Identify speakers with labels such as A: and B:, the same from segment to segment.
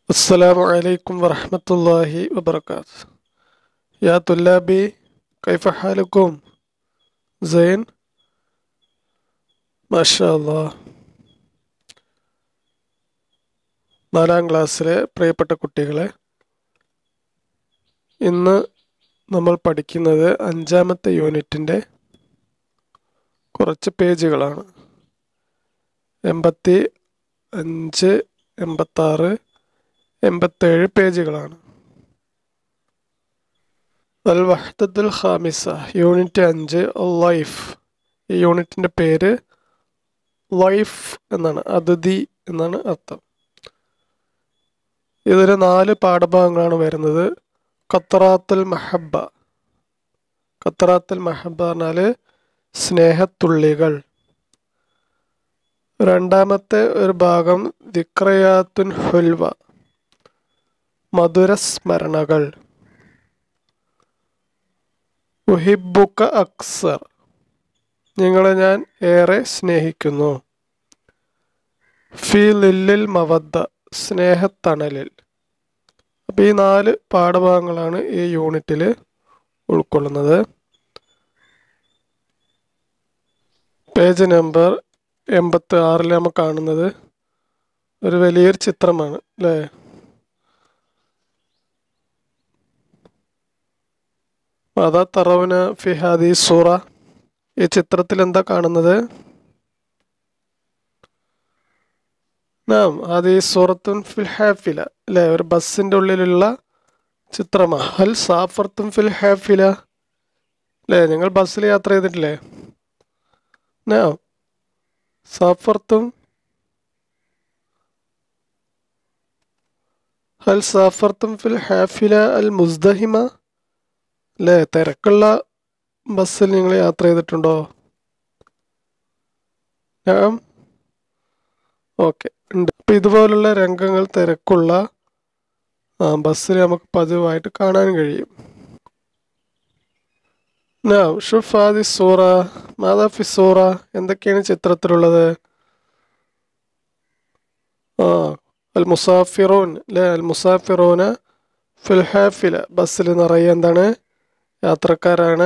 A: السلام عليكم ورحمة الله وبركاته يا طلابي كيف حالكم زين ما شاء الله നാലാം ക്ലാസ്സിലെ പ്രിയപ്പെട്ട കുട്ടികളെ ഇന്ന് നമ്മൾ പഠിക്കുന്നത് അഞ്ചാമത്തെ യൂണിറ്റിൻ്റെ കുറച്ച് പേജുകളാണ് എൺപത്തി അഞ്ച് എൺപത്താറ് എൺപത്തേഴ് പേജുകളാണ് അൽ വഹദത്തുൽ ഖാമിസ യൂണിറ്റ് അഞ്ച് ലൈഫ് ഈ യൂണിറ്റിൻ്റെ പേര് ലൈഫ് എന്നാണ് അതിഥി എന്നാണ് അർത്ഥം ഇതിൽ നാല് പാഠഭാഗങ്ങളാണ് വരുന്നത് ഖത്തറാത്തുൽ മഹബ ഖത്തറാത്തുൽ മഹബ പറഞ്ഞാൽ സ്നേഹത്തുള്ളികൾ രണ്ടാമത്തെ ഒരു ഭാഗം ദിക്രയാത്തുൻ ഹുൽവ മധുരസ്മരണകൾ ഉഹിബുക്ക അക്സർ നിങ്ങളെ ഞാൻ ഏറെ സ്നേഹിക്കുന്നു ഫി ലില്ലിൽ മവദ്ദ സ്നേഹത്തണലിൽ അപ്പോൾ ഈ നാല് പാഠഭാഗങ്ങളാണ് ഈ യൂണിറ്റിൽ ഉൾക്കൊള്ളുന്നത് പേജ് നമ്പർ എൺപത്തി ആറിൽ നമ്മൾ കാണുന്നത് ഒരു വലിയൊരു ചിത്രമാണ് അല്ലേ അതാ തറവന ഫിഹാദി സൂറ ഈ ചിത്രത്തിൽ എന്താ കാണുന്നത് നാം അത് ഈ സൂറത്തുൻ ഫിൽ ഹാഫില അല്ലേ ഒരു ബസ്സിൻ്റെ ഉള്ളിലുള്ള ചിത്രമാണ് ഹൽ സാഫർത്തും ഫിൽ ഹാഫില അല്ലേ നിങ്ങൾ ബസ്സിൽ യാത്ര ചെയ്തിട്ടില്ലേ നാം സാഫർത്തും ഹൽ സാഫർത്തും ഫിൽ ഹാഫില അൽ മുസ്ദഹിമ അല്ലേ തിരക്കുള്ള ബസ്സിൽ നിങ്ങൾ യാത്ര ചെയ്തിട്ടുണ്ടോ ഞാൻ ഓക്കെ ഉണ്ട് അപ്പം ഇതുപോലുള്ള രംഗങ്ങൾ തിരക്കുള്ള ആ ബസ്സിൽ നമുക്ക് പതിവായിട്ട് കാണാൻ കഴിയും നാം ഷുഫാദി സൂറ മാതാഫി സൂറ എന്തൊക്കെയാണ് ചിത്രത്തിലുള്ളത് ആ അൽ മുസാഫിറോൻ അല്ലേ അൽ മുസാഫിറോന ഫിൽ ഹാഫില ബസ്സിൽ നിറയെ എന്താണ് യാത്രക്കാരാണ്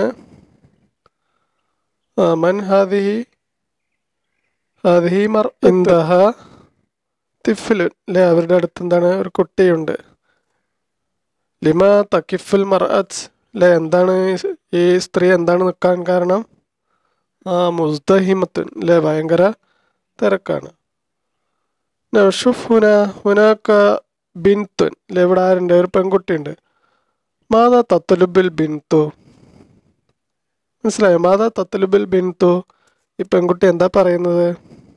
A: ആ മൻ ഹാദിഹി ഹാദിഹി മർ ഇന്ദഹ തിഫിലുൻ അല്ലേ അവരുടെ അടുത്ത് എന്താണ് ഒരു കുട്ടിയുണ്ട് ലിമ തക്കിഫുൽ മർഅത്ത് അല്ലേ എന്താണ് ഈ സ്ത്രീ എന്താണ് നിൽക്കാൻ കാരണം ആ മുസ്തഹിമത്തുൻ അല്ലേ ഭയങ്കര തിരക്കാണ് നഷുഫ് ഹുന ഹുനാക്ക ബിൻതുൻ അല്ലേ ഇവിടെ ആരുണ്ട് ഒരു പെൺകുട്ടിയുണ്ട് മാതാ തത്തലുബിൽ ബിൻതു മനസ്സിലായോ മാതാ തത്തലുബിൽ ബിൻതു ഈ പെൺകുട്ടി എന്താ പറയുന്നത്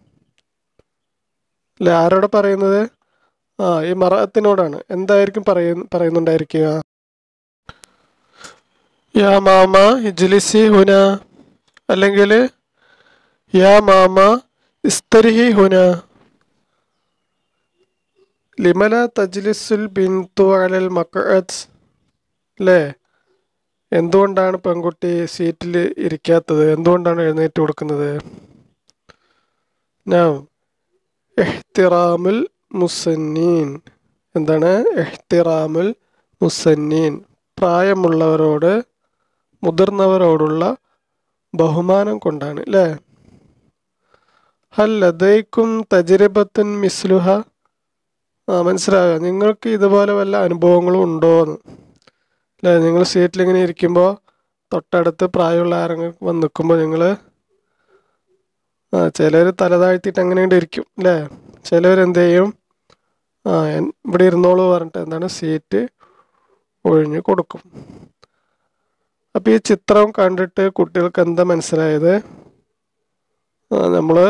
A: അല്ലെ ആരോടെ പറയുന്നത് ആ ഈ മറത്തിനോടാണ് എന്തായിരിക്കും പറയ പറയുന്നുണ്ടായിരിക്കുക യാ മാമ ഇജ്ലിസി ഹുന അല്ലെങ്കിൽ യാ മാമ ഇസ്തരിഹി ഹുന ലിമല തജ്ലിസുൽ ബിന്തു അലൽ മക്കഅത്ത് അല്ലേ എന്തുകൊണ്ടാണ് പെൺകുട്ടി സീറ്റിൽ ഇരിക്കാത്തത് എന്തുകൊണ്ടാണ് എഴുന്നേറ്റ് കൊടുക്കുന്നത് നാം എഹ്തിറാമുൽ മുസന്നീൻ എന്താണ് എഹ്തിറാമുൽ മുസന്നീൻ പ്രായമുള്ളവരോട് മുതിർന്നവരോടുള്ള ബഹുമാനം കൊണ്ടാണ് അല്ലേ ഹൽ ലദൈക്കും തജരിബത്തുൻ മിസ്ലുഹ ആ മനസ്സിലാകുക നിങ്ങൾക്ക് ഇതുപോലെ വല്ല അനുഭവങ്ങളും ഉണ്ടോ എന്ന് അല്ലേ നിങ്ങൾ സീറ്റിൽ ഇങ്ങനെ ഇരിക്കുമ്പോൾ തൊട്ടടുത്ത് പ്രായമുള്ള ആരെങ്കിലും വന്ന് നിൽക്കുമ്പോൾ നിങ്ങൾ ആ ചിലർ തല താഴ്ത്തിയിട്ട് അങ്ങനെ ഇങ്ങോട്ട് ഇരിക്കും അല്ലേ ചിലവർ എന്ത് ചെയ്യും ആ ഇവിടെ ഇരുന്നോളൂ പറഞ്ഞിട്ട് എന്താണ് സീറ്റ് ഒഴിഞ്ഞ് കൊടുക്കും അപ്പം ഈ ചിത്രം കണ്ടിട്ട് കുട്ടികൾക്ക് എന്താ മനസ്സിലായത് നമ്മൾ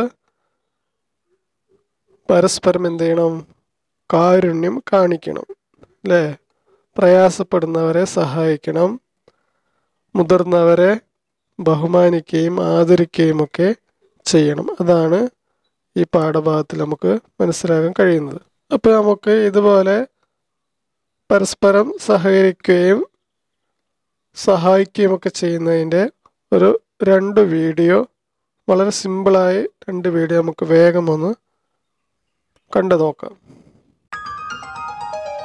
A: പരസ്പരം എന്ത് ചെയ്യണം കാരുണ്യം കാണിക്കണം അല്ലേ പ്രയാസപ്പെടുന്നവരെ സഹായിക്കണം മുതിർന്നവരെ ബഹുമാനിക്കുകയും ആദരിക്കുകയും ഒക്കെ ചെയ്യണം അതാണ് ഈ പാഠഭാഗത്തിൽ നമുക്ക് മനസ്സിലാക്കാൻ കഴിയുന്നത് അപ്പോൾ നമുക്ക് ഇതുപോലെ പരസ്പരം സഹകരിക്കുകയും സഹായിക്കുകയും ഒക്കെ ചെയ്യുന്നതിൻ്റെ ഒരു രണ്ട് വീഡിയോ വളരെ സിമ്പിളായി രണ്ട് വീഡിയോ നമുക്ക് വേഗം ഒന്ന് കണ്ടു നോക്കാം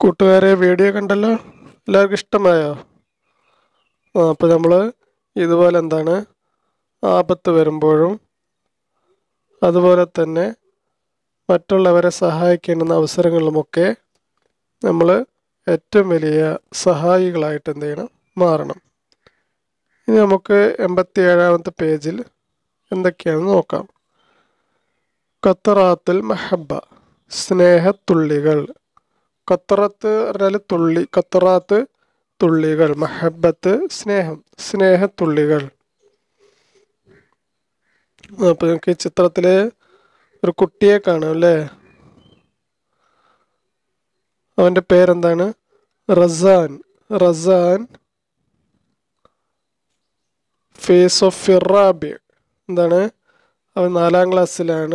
A: കൂട്ടുകാരെ വീഡിയോ കണ്ടല്ലോ എല്ലാവർക്കും ഇഷ്ടമായോ ആ അപ്പോൾ നമ്മൾ ഇതുപോലെ എന്താണ് ആപത്ത് വരുമ്പോഴും അതുപോലെ തന്നെ മറ്റുള്ളവരെ സഹായിക്കേണ്ടുന്ന അവസരങ്ങളിലുമൊക്കെ നമ്മൾ ഏറ്റവും വലിയ സഹായികളായിട്ട് എന്ത് ചെയ്യണം മാറണം ഇനി നമുക്ക് എൺപത്തി ഏഴാമത്തെ പേജിൽ എന്തൊക്കെയാണെന്ന് നോക്കാം ഖത്തറാത്തുൽ മഹബ സ്നേഹത്തുള്ളികൾ ഖത്തറത്ത് പറഞ്ഞാൽ തുള്ളി ഖത്തറാത്ത് തുള്ളികൾ മഹബത്ത് സ്നേഹം സ്നേഹത്തുള്ളികൾ അപ്പോൾ നിങ്ങൾക്ക് ഈ ചിത്രത്തിൽ ഒരു കുട്ടിയെ കാണാം അല്ലേ അവൻ്റെ പേരെന്താണ് റസാൻ റസാൻ ഫേസ് ഓഫ് ഫിറാബി എന്താണ് അവൻ നാലാം ക്ലാസ്സിലാണ്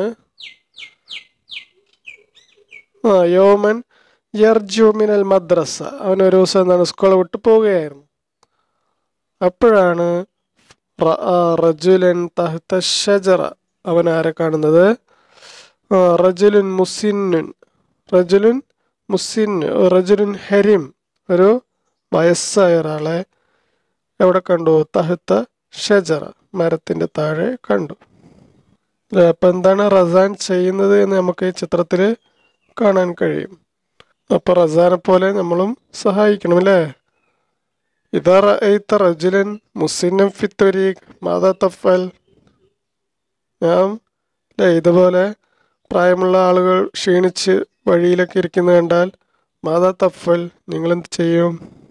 A: ആ യോമൻ യർജുമിനൽ മദ്രസ അവൻ ഒരു ദിവസം എന്താണ് സ്കൂൾ വിട്ട് പോവുകയായിരുന്നു അപ്പോഴാണ് റജുലൻ തഹ്ത ഷജറ അവൻ ആരെ കാണുന്നത് ആ റജുലുൻ മുസിന്നുൻ റജുലുൻ മുസിൻ റജുലുൻ ഹരിം ഒരു വയസ്സായ ഒരാളെ എവിടെ കണ്ടു തഹത്ത ഷജറ മരത്തിന്റെ താഴെ കണ്ടു അപ്പം എന്താണ് റസാൻ ചെയ്യുന്നത് എന്ന് നമുക്ക് ഈ ചിത്രത്തിൽ കാണാൻ കഴിയും അപ്പൊ റസാനെ പോലെ നമ്മളും സഹായിക്കണം അല്ലേ ഇതാ റഅയ്ത റജുലൻ മുസിന്നം ഫിത്തൊരീഖ് മാതാ തഫൽ ഞാൻ അല്ലേ ഇതുപോലെ പ്രായമുള്ള ആളുകൾ ക്ഷീണിച്ച് വഴിയിലൊക്കെ ഇരിക്കുന്നത് കണ്ടാൽ മാതാ തഫൽ നിങ്ങളെന്ത് ചെയ്യും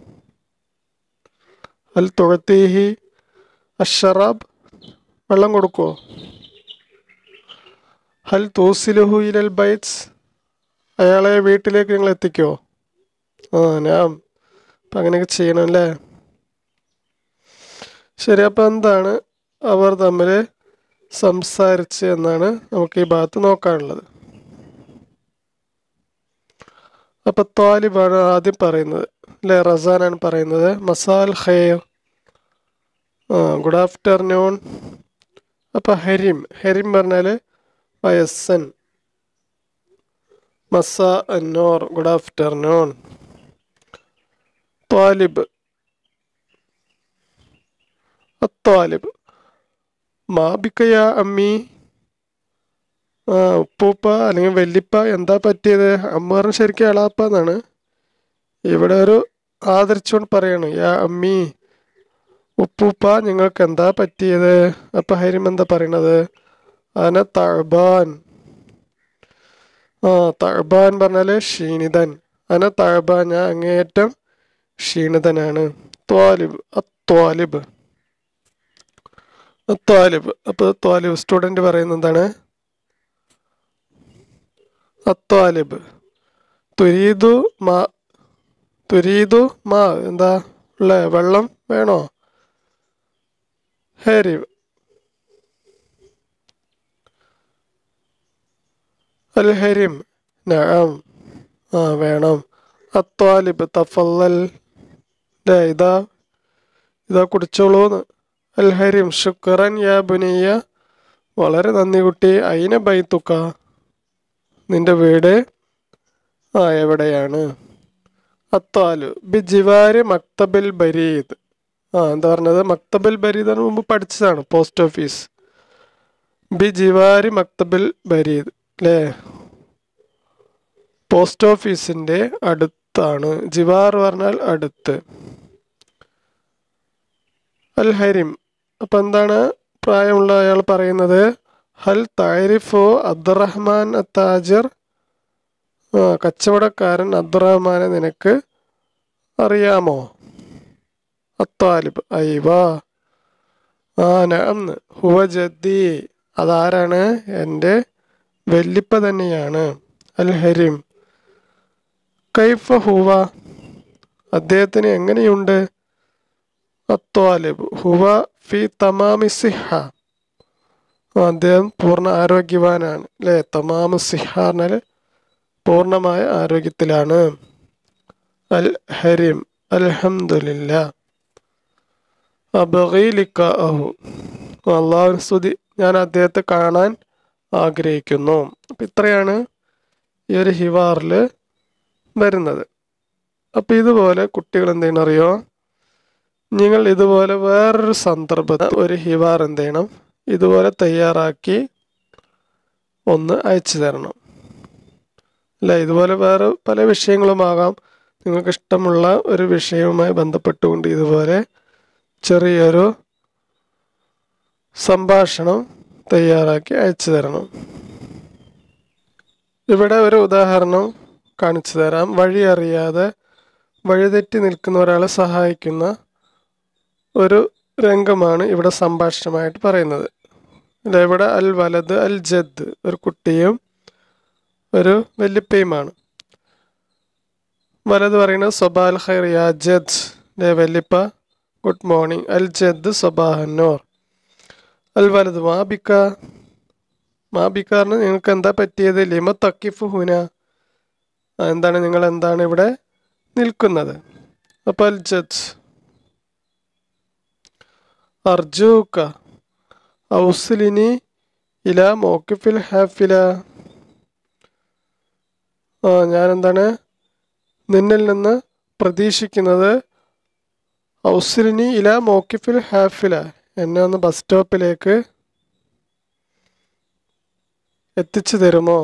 A: അൽ തുഴത്തീഹി അഷറാബ് വെള്ളം കൊടുക്കുമോ ഹൽ തൂസിലുഹു ഇലൽ ബൈറ്റ്സ് അയാളെ വീട്ടിലേക്ക് നിങ്ങൾ എത്തിക്കോ ആ ഞാൻ അപ്പം അങ്ങനെയൊക്കെ ചെയ്യണം അല്ലേ ശരി അപ്പം എന്താണ് അവർ തമ്മിൽ സംസാരിച്ച് എന്നാണ് നമുക്ക് ഈ ഭാഗത്ത് നോക്കാനുള്ളത് അപ്പൊ താലിബാണ് ആദ്യം പറയുന്നത് അല്ലെ റസാനാണ് പറയുന്നത് മസാൽ ഖൈർ ആ ഗുഡ് ആഫ്റ്റർനൂൺ അപ്പൊ ഹരിം ഹരിം പറഞ്ഞാല് വയസ്സൻ മസാ അന്നോർ ഗുഡ് ആഫ്റ്റർനൂൺ താലിബ് അത്താലിബ് മാബിക്കയ അമ്മി ആ ഉപ്പൂപ്പ അല്ലെങ്കിൽ വല്യപ്പ എന്താ പറ്റിയത് അമ്മ പറഞ്ഞ ശരിക്കും എളാപ്പ എന്നാണ് ഇവിടെ ഒരു ആദരിച്ചുകൊണ്ട് പറയാണ് യാ അമ്മി ഉപ്പൂപ്പ നിങ്ങൾക്ക് എന്താ പറ്റിയത് അപ്പൊ ഹരിം എന്താ പറയണത് അന തഴബാൻ ആ തഴബാൻ പറഞ്ഞാല് ക്ഷീണിതൻ അന തഴബാൻ ഞാൻ അങ്ങേയറ്റം ക്ഷീണിതനാണ് ത്വാലിബ് അത്വാലിബ് അത്വാലിബ് അപ്പൊ ത്വാലിബ് സ്റ്റുഡന്റ് പറയുന്നത് എന്താണ് അത്വാലിബ് തുരീദു മാ തുരീദു മാ എന്താ ഉള്ള വെള്ളം വേണോ ഹരിബ് അൽ ഹരിം നഅം ആ വേണം അത്വാലിബ് തഫല്ലൽ ദേ ഇതാ ഇതാ കുടിച്ചോളൂന്ന് അൽ ഹരിം ശുക്രൻ യാ ബുനിയ വളരെ നന്ദി കുട്ടി അയിന ബൈത്തുക്ക നിന്റെ വീട് ആ എവിടെയാണ് അത്താലു ബി ജിവാരി മക്തബിൽ ബരീദ് ആ എന്താ പറഞ്ഞത് മക്തബിൽ ബരീദ് ആണ് മുമ്പ് പഠിച്ചതാണ് പോസ്റ്റ് ഓഫീസ് ബി ജിവാരി മക്തബിൽ ബരീദ് അല്ലേ പോസ്റ്റ് ഓഫീസിന്റെ അടുത്താണ് ജിവാർ പറഞ്ഞാൽ അടുത്ത് അൽ ഹരിം അപ്പൊ എന്താണ് പ്രായമുള്ള അയാൾ പറയുന്നത് ഹൽ താരിഫോ അബ്ദുറഹ്മാൻ താജിർ ആ കച്ചവടക്കാരൻ അബ്ദുറഹ്മാനെ നിനക്ക് അറിയാമോ അത്താലിബ് അയ്വാ ആ നഅന്ന് ഹുവ ജദ്ദി അതാരാണ് എൻ്റെ വല്ലിപ്പ തന്നെയാണ് അൽ ഹരിം കൈഫ ഹുവ അദ്ദേഹത്തിന് എങ്ങനെയുണ്ട് അത്വാലിബ് ഹുവ ഫി തമാമി സിഹ അദ്ദേഹം പൂർണ്ണ ആരോഗ്യവാനാണ് അല്ലേ തമാമു സിഹ പറഞ്ഞാൽ പൂർണ്ണമായ ആരോഗ്യത്തിലാണ് അൽ ഹരിം അൽഹംദുലില്ല അബീലിക്കഹു അള്ളാഹു സ്തുതി ഞാൻ അദ്ദേഹത്തെ കാണാൻ ആഗ്രഹിക്കുന്നു അപ്പം ഇത്രയാണ് ഈ ഒരു ഹിവാറിൽ വരുന്നത് അപ്പം ഇതുപോലെ കുട്ടികൾ എന്ത് ചെയ്യണം അറിയോ നിങ്ങൾ ഇതുപോലെ വേറൊരു സന്ദർഭത്തിൽ ഒരു ഹിവാർ എന്ത് ചെയ്യണം ഇതുപോലെ തയ്യാറാക്കി ഒന്ന് അയച്ചു തരണം അല്ല ഇതുപോലെ വേറെ പല വിഷയങ്ങളുമാകാം നിങ്ങൾക്ക് ഇഷ്ടമുള്ള ഒരു വിഷയവുമായി ബന്ധപ്പെട്ടുകൊണ്ട് ഇതുപോലെ ചെറിയൊരു സംഭാഷണം തയ്യാറാക്കി അയച്ചു തരണം ഇവിടെ ഒരു ഉദാഹരണം കാണിച്ചു തരാം വഴി അറിയാതെ വഴിതെറ്റി നിൽക്കുന്ന ഒരാളെ സഹായിക്കുന്ന ഒരു രംഗമാണ് ഇവിടെ സംഭാഷണമായിട്ട് പറയുന്നത് അല്ല ഇവിടെ അൽ വലത് അൽ ജദ് ഒരു കുട്ടിയും ഒരു വല്യപ്പയുമാണ് വലത് പറയുന്നത് സൊബാൽ ഖൈർ യാ ജദ് ലേ വല്യപ്പ ഗുഡ് മോർണിംഗ് അൽ ജദ് സൊബാഹന്നോർ അൽ വലത് മാബിക്ക മാബിക്കാറിന് നിങ്ങൾക്ക് എന്താ പറ്റിയത് ലിമ തക്കിഫ് ഹുന ആ, എന്താണ് നിങ്ങൾ എന്താണ് ഇവിടെ നിൽക്കുന്നത് അപ്പോൾ അൽ ജദ് അർജൂക്ക ഔസ്ലിനി ഇല മോക്കിഫിൽ ഹാഫില ആ ഞാൻ എന്താണ് നിന്നിൽ നിന്ന് പ്രതീക്ഷിക്കുന്നത് ഔസ്ലിനി ഇല മോക്കിഫിൽ ഹാഫില എന്നെ ഒന്ന് ബസ് സ്റ്റോപ്പിലേക്ക് എത്തിച്ചു തരുമോ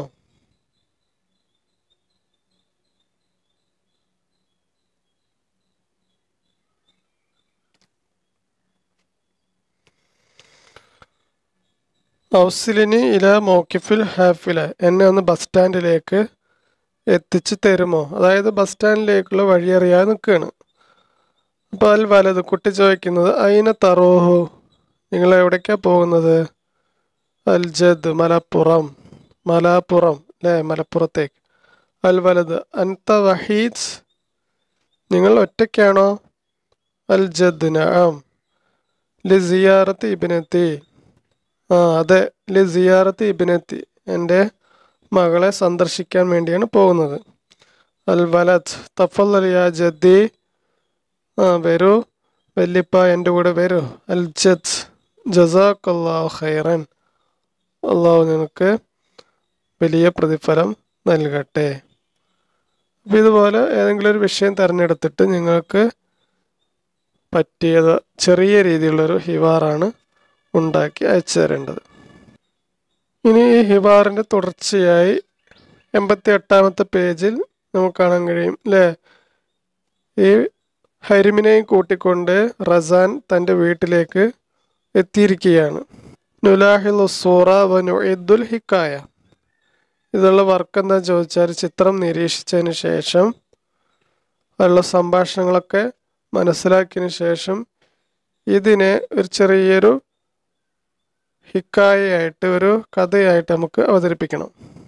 A: ഔസിലിനി ഇല മോക്കിഫിൽ ഹാഫില എന്നെ ഒന്ന് ബസ് സ്റ്റാൻഡിലേക്ക് എത്തിച്ചു തരുമോ അതായത് ബസ് സ്റ്റാൻഡിലേക്കുള്ള വഴി അറിയാതെ നിൽക്കുകയാണ് അപ്പോൾ അതിൽ വലത് കുട്ടി ചോദിക്കുന്നത് അയിന തറോഹു നിങ്ങൾ എവിടേക്കാ പോകുന്നത് അൽ ജദ് മലപ്പുറം മലാപ്പുറം അല്ലേ മലപ്പുറത്തേക്ക് അൽ വലത് അൻത വഹീദ് നിങ്ങൾ ഒറ്റയ്ക്കാണോ അൽ ജദ് നഅം ലി സിയാറത്ത് ഇബിനെത്തി ആ അതെ ലി സിയാറത്ത് ഇബിനെത്തി എൻ്റെ മകളെ സന്ദർശിക്കാൻ വേണ്ടിയാണ് പോകുന്നത് അൽ വലത് തഫൽ യാ ജദ്ദി ആ വരൂ വല്യപ്പ എൻ്റെ കൂടെ വരൂ അൽ ജദ് ജസാഖ് അള്ളാഹു ഖൈറൻ അള്ളാഹു നിനക്ക് വലിയ പ്രതിഫലം നൽകട്ടെ അപ്പം ഇതുപോലെ ഏതെങ്കിലും ഒരു വിഷയം തിരഞ്ഞെടുത്തിട്ട് നിങ്ങൾക്ക് പറ്റിയത് ചെറിയ രീതിയിലുള്ളൊരു ഹിവാറാണ് ഉണ്ടാക്കി അയച്ചു തരേണ്ടത് ഇനി ഈ ഹിവാറിൻ്റെ തുടർച്ചയായി എൺപത്തി എട്ടാമത്തെ പേജിൽ നമുക്ക് കാണാൻ കഴിയും അല്ലേ ഈ ഹരിമിനെയും കൂട്ടിക്കൊണ്ട് റസാൻ തൻ്റെ വീട്ടിലേക്ക് എത്തിയിരിക്കുകയാണ് നുലാഹിൽ സൂറ വനുഇദ്ദുൽ ഹിക്കായ ഇതുള്ള വർക്ക് എന്താ ചോദിച്ചാൽ ചിത്രം നിരീക്ഷിച്ചതിന് ശേഷം അതിലുള്ള സംഭാഷണങ്ങളൊക്കെ മനസ്സിലാക്കിയതിന് ശേഷം ഇതിനെ ഒരു ചെറിയൊരു ഹിക്കായയായിട്ട് ഒരു കഥയായിട്ട് നമുക്ക് അവതരിപ്പിക്കണം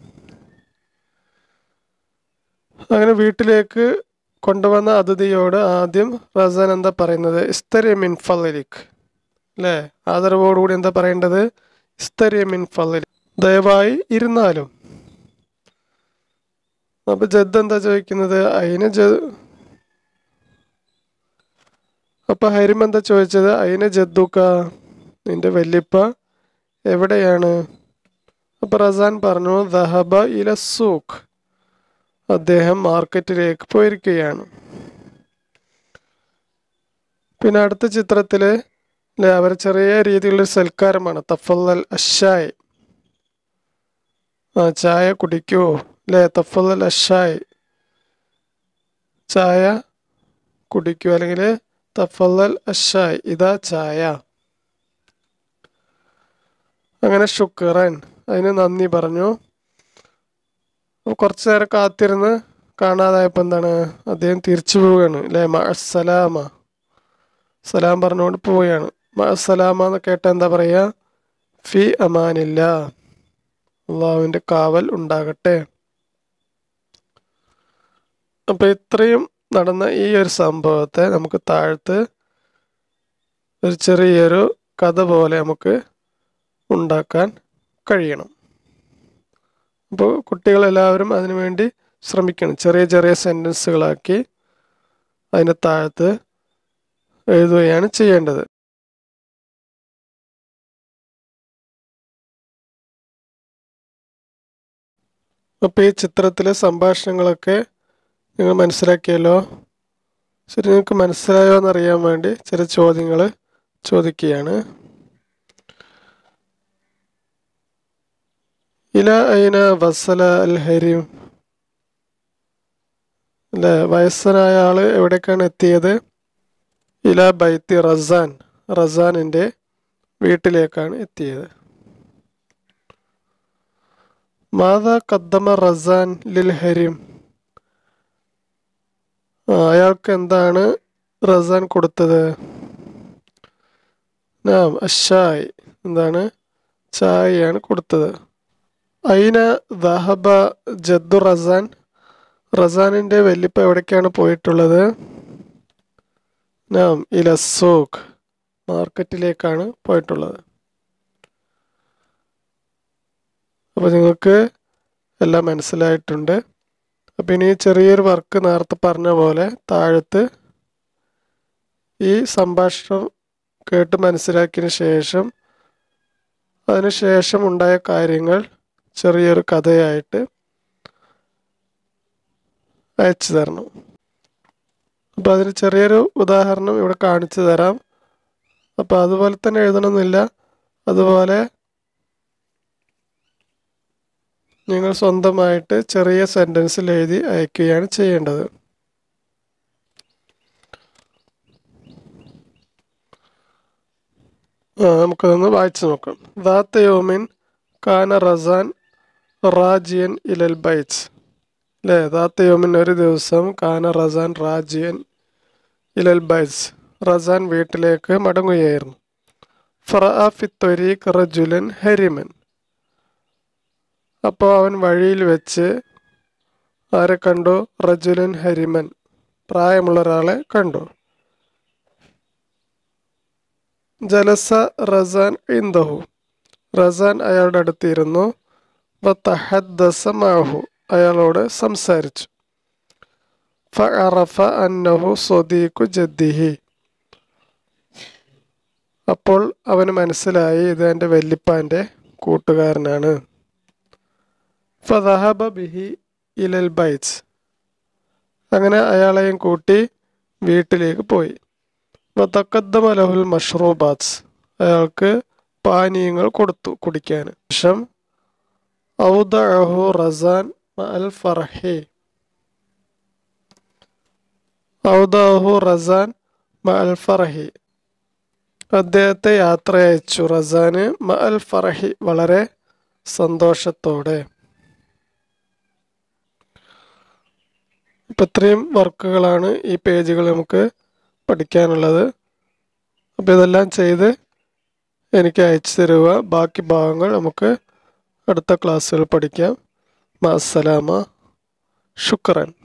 A: അങ്ങനെ വീട്ടിലേക്ക് കൊണ്ടുവന്ന അതിഥിയോട് ആദ്യം റസാൻ എന്താ പറയുന്നത് ഇസ്തരി മിൻ ഫലിക് അല്ലേ ആദരവോടുകൂടി എന്താ പറയേണ്ടത് ഇസ്തരി മിൻ ഫലിക് ദയവായി ഇരുന്നാലും അപ്പൊ ജദ് എന്താ ചോദിക്കുന്നത് അതിന് ജ അപ്പൊ ഹരിം എന്താ ചോദിച്ചത് അതിന് ജദ്ദുക്ക നിന്റെ വല്യപ്പ എവിടെയാണ് അപ്പൊ റസാൻ പറഞ്ഞു ദഹബ ഇല സൂഖ് അദ്ദേഹം മാർക്കറ്റിലേക്ക് പോയിരിക്കുകയാണ് പിന്നെ അടുത്ത ചിത്രത്തില് അല്ലെ അവർ ചെറിയ രീതിയിലുള്ള സൽക്കാരമാണ് തഫല്ലൽ അഷായ് ആ ചായ കുടിക്കൂ അല്ലേ തഫല്ലൽ അഷായ് ചായ കുടിക്കൂ അല്ലെങ്കിൽ തഫല്ലൽ അഷായ് ഇതാ ചായ അങ്ങനെ ശുക്രൻ അതിന് നന്ദി പറഞ്ഞു അപ്പോൾ കുറച്ച് നേരം കാത്തിരുന്ന് കാണാതായപ്പോൾ എന്താണ് അദ്ദേഹം തിരിച്ചു പോവുകയാണ് അല്ലേ മഅസലാമ സലാം പറഞ്ഞുകൊണ്ട് പോവുകയാണ് മഅസലാമ എന്ന് കേട്ടാൽ എന്താ പറയുക ഫി അമാനില്ല അള്ളാഹുവിൻ്റെ കാവൽ ഉണ്ടാകട്ടെ അപ്പം ഇത്രയും നടന്ന ഈ ഒരു സംഭവത്തെ നമുക്ക് താഴത്ത് ഒരു ചെറിയൊരു കഥ പോലെ നമുക്ക് ഉണ്ടാക്കാൻ കഴിയണം അപ്പോൾ കുട്ടികളെല്ലാവരും അതിനുവേണ്ടി ശ്രമിക്കണം ചെറിയ ചെറിയ സെൻറ്റൻസുകളാക്കി അതിൻ്റെ താഴത്ത് എഴുതുകയാണ് ചെയ്യേണ്ടത് അപ്പോൾ ഈ ചിത്രത്തിലെ സംഭാഷണങ്ങളൊക്കെ നിങ്ങൾ മനസ്സിലാക്കിയല്ലോ ശരി നിങ്ങൾക്ക് മനസ്സിലായോ എന്നറിയാൻ വേണ്ടി ചില ചോദ്യങ്ങൾ ചോദിക്കുകയാണ് ഇല ഐന വസല അൽ ഹരീം അല്ലേ വയസ്സനായ ആള് എവിടേക്കാണ് എത്തിയത് ഇല ബൈത്തി റസാൻ റസാനിൻ്റെ വീട്ടിലേക്കാണ് എത്തിയത് മാതാ കദ്ദമ റസാൻ ലിൽ ഹരീം ആ, അയാൾക്ക് എന്താണ് റസാൻ കൊടുത്തത് നാം അഷായ് എന്താണ് ചായയാണ് കൊടുത്തത് അയിന ദഹബ ജദ്ദു റസാൻ റസാനിൻ്റെ വല്യപ്പ എവിടേക്കാണ് പോയിട്ടുള്ളത് നാം ഇലസോഖ് മാർക്കറ്റിലേക്കാണ് പോയിട്ടുള്ളത് അപ്പോൾ നിങ്ങൾക്ക് എല്ലാം മനസ്സിലായിട്ടുണ്ട് അപ്പം ഇനി ചെറിയൊരു വർക്ക് നേരത്തെ പറഞ്ഞ പോലെ താഴത്ത് ഈ സംഭാഷണം കേട്ട് മനസ്സിലാക്കിയതിന് ശേഷം അതിന് ശേഷം ഉണ്ടായ കാര്യങ്ങൾ ചെറിയൊരു കഥയായിട്ട് അയച്ചു തരണം അപ്പം അതിന് ചെറിയൊരു ഉദാഹരണം ഇവിടെ കാണിച്ചു തരാം അപ്പം അതുപോലെ തന്നെ എഴുതണമെന്നില്ല അതുപോലെ നിങ്ങൾ സ്വന്തമായിട്ട് ചെറിയ സെൻറ്റൻസിൽ എഴുതി അയക്കുകയാണ് ചെയ്യേണ്ടത് ആ നമുക്കതൊന്ന് വായിച്ചു നോക്കാം ദാത്ത യോമിൻ കാന റസാൻ റാജിയൻ ഇലൽ ബൈറ്റ്സ് അല്ലേ ദാത്ത യോമിൻ ഒരു ദിവസം കാന റസാൻ റാജിയൻ ഇലൽ ബൈറ്റ്സ് റസാൻ വീട്ടിലേക്ക് മടങ്ങുകയായിരുന്നു ഫറഅ ഫി ത്വരീഖ് റജുലൻ ഹരിമൻ അപ്പോൾ അവൻ വഴിയിൽ വെച്ച് ആരെ കണ്ടു റജുലൻ ഹരിമൻ പ്രായമുള്ള ഒരാളെ കണ്ടു ജലസ റസാൻ ഇന്ദഹു റസാൻ അയാളുടെ അടുത്തിരുന്നു മാഹു അയാളോട് സംസാരിച്ചു ഫഅറഫ അന്നഹു സ്വദീഖു ജദ്ദിഹി അപ്പോൾ അവന് മനസ്സിലായി ഇത് എൻ്റെ വല്യപ്പാൻ്റെ കൂട്ടുകാരനാണ് ഫദഹബ ബിഹി ഇലൽ ബൈറ്റ്സ് അങ്ങനെ അയാളെയും കൂട്ടി വീട്ടിലേക്ക് പോയി വതക്കദ്ദമ ലഹുൽ മഷ്റൂബാത്സ് അയാൾക്ക് പാനീയങ്ങൾ കൊടുത്തു കുടിക്കാൻ ശേഷം ഔദഅഹു റസാൻ അൽ ഫർഹി ഔദഅഹു റസാൻ അൽ ഫർഹി അദ്ദേഹത്തെ യാത്ര അയച്ചു റസാന് മ അൽ ഫറഹി വളരെ സന്തോഷത്തോടെ ഇപ്പം ഇത്രയും വർക്കുകളാണ് ഈ പേജുകൾ നമുക്ക് പഠിക്കാനുള്ളത് അപ്പോൾ ഇതെല്ലാം ചെയ്ത് എനിക്ക് അയച്ചു തരുക ബാക്കി ഭാഗങ്ങൾ നമുക്ക് അടുത്ത ക്ലാസ്സുകൾ പഠിക്കാം മാസലാമ ശുക്രൻ